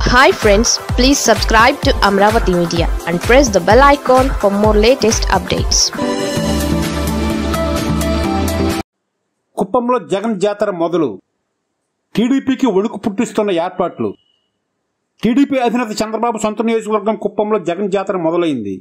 hi friends please subscribe to Amaravati media and press the bell icon for more latest updates కుప్పంలో జగన్ జాతర మొదలు టీడీపీకి వణుకు పుట్టిస్తున్న ఏర్పాట్లు టీడీపీ అధినేత చంద్రబాబు సొంత నియోజకవర్గం కుప్పంలో జగన్ జాతర మొదలైంది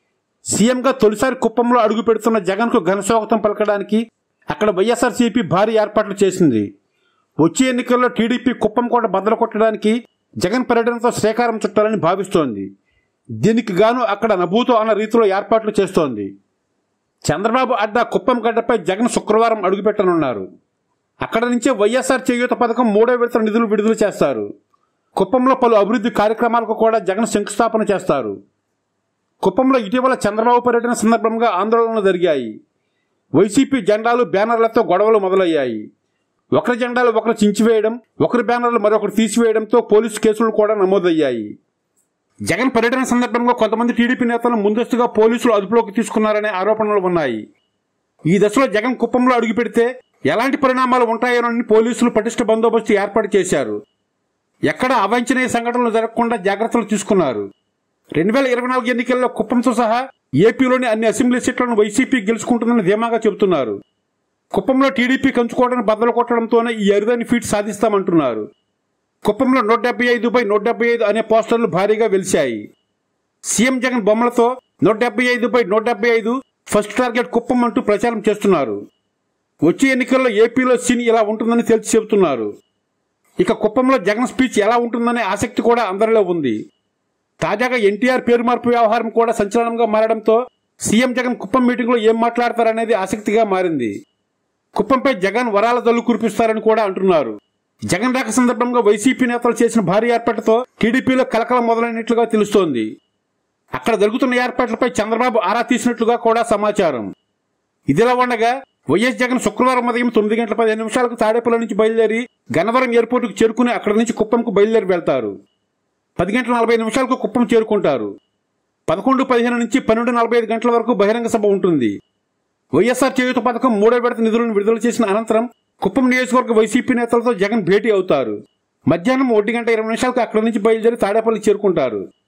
సీఎంగా తొలిసారి కుప్పంలో అడుగు పెడుతున్న జగన్కు ఘనస్వాగతం పలకడానికి అక్కడ వైఎస్ఆర్సీపీ భారీ ఏర్పాట్లు చేసింది వచ్చే ఎన్నికల్లో టీడీపీ కుప్పం కోట బద్దలు కొట్టడానికి జగన్ పర్యటనతో శ్రీకారం చుట్టాలని భావిస్తోంది దీనికి గాను అక్కడ నభూతో అన్న రీతిలో ఏర్పాట్లు చేస్తోంది చంద్రబాబు అడ్డా కుప్పం గడ్డపై జగన్ శుక్రవారం అడుగుపెట్టనున్నారు అక్కడ నుంచే వైఎస్ఆర్ చేయూత పథకం మూడో విడత నిధులు విడుదల చేస్తారు కుప్పంలో పలు అభివృద్ధి కార్యక్రమాలకు కూడా జగన్ శంకుస్థాపన చేస్తారు కుప్పంలో ఇటీవల చంద్రబాబు పర్యటన సందర్భంగా ఆందోళనలు జరిగాయి వైసీపీ జెండాలు బ్యానర్లతో గొడవలు మొదలయ్యాయి ఒకరి జెండాలు ఒకరు చించివేయడం ఒకరి బ్యానర్లు మరొకరు తీసివేయడంతో పోలీసు కేసులు కూడా నమోదయ్యాయి జగన్ పర్యటన సందర్భంగా కొంతమంది టీడీపీ నేతలను ముందస్తుగా పోలీసులు అదుపులోకి తీసుకున్నారనే ఆరోపణలు ఉన్నాయి ఈ దశలో జగన్ కుప్పంలో అడుగు పెడితే ఎలాంటి పరిణామాలు ఉంటాయోనని పోలీసులు పటిష్ట బందోబస్తు ఏర్పాటు చేశారు ఎక్కడ అవాంఛనీయ సంఘటనలు జరగకుండా జాగ్రత్తలు తీసుకున్నారు రెండు వేల ఇరవై నాలుగు ఎన్నికల్లో కుప్పంతో సహా ఏపీలోని అన్ని అసెంబ్లీ సీట్లను వైసీపీ గెలుచుకుంటుందని ధీమాగా చెబుతున్నారు కుప్పంలో టీడీపీ కంచుకోవడానికి బద్దలు కొట్టడంతోనే ఈ అరుదైన ఫీట్ సాధిస్తామంటున్నారు కుప్పంలో నూట డెబ్బై ఐదు బై నూట డెబ్బై ఐదు అనే పోస్టర్లు భారీగా వెలిశాయి సీఎం జగన్ బొమ్మలతో నూట డెబ్బై ఐదు బై నూట డెబ్బై ఐదు ఫస్ట్ టార్గెట్ కుప్పం అంటూ ప్రచారం చేస్తున్నారు వచ్చే ఎన్నికల్లో ఏపీలో సీన్ ఇలా ఉంటుందని తేల్చి చెబుతున్నారు ఇక కుప్పంలో జగన్ స్పీచ్ ఎలా ఉంటుందనే ఆసక్తి కూడా అందరిలో ఉంది తాజాగా ఎన్టీఆర్ పేరు మార్పు వ్యవహారం కూడా సంచలనంగా మారడంతో సీఎం జగన్ కుప్పం మీటింగ్లో ఏం మాట్లాడతారనేది ఆసక్తిగా మారింది కుప్పంపై జగన్ వరాల జల్లు కురిపిస్తారని కూడా అంటున్నారు జగన్ రాక సందర్భంగా వైసీపీ నేతలు చేసిన భారీ ఏర్పాటుతో టీడీపీలో కలకలం మొదలైనట్లుగా తెలుస్తోంది అక్కడ జరుగుతున్న ఏర్పాట్లపై చంద్రబాబు ఆరా తీసినట్లుగా కూడా సమాచారం ఇదిలా ఉండగా వైఎస్ జగన్ శుక్రవారం ఉదయం తొమ్మిది గంటల పదిహేను నిమిషాలకు తాడేపల్లి నుంచి బయలుదేరి గన్నవరం ఎయిర్పోర్టుకు చేరుకుని అక్కడి నుంచి కుప్పంకు బయలుదేరి వెళ్తారు పది గంటల నలభై నిమిషాలకు కుప్పం చేరుకుంటారు పదకొండు పదిహేను నుంచి పన్నెండు నలభై ఐదు గంటల వరకు బహిరంగ సభ ఉంటుంది వైఎస్ఆర్ చేయూత పథకం మూడో విడత నిధులను విడుదల చేసిన అనంతరం కుప్పం నియోజకవర్గ వైసీపీ నేతలతో జగన్ భేటీ అవుతారు మధ్యాహ్నం ఒంటి గంట ఇరవై నిమిషాలకు అక్కడి నుంచి బయలుదేరి తాడేపల్లి చేరుకుంటారు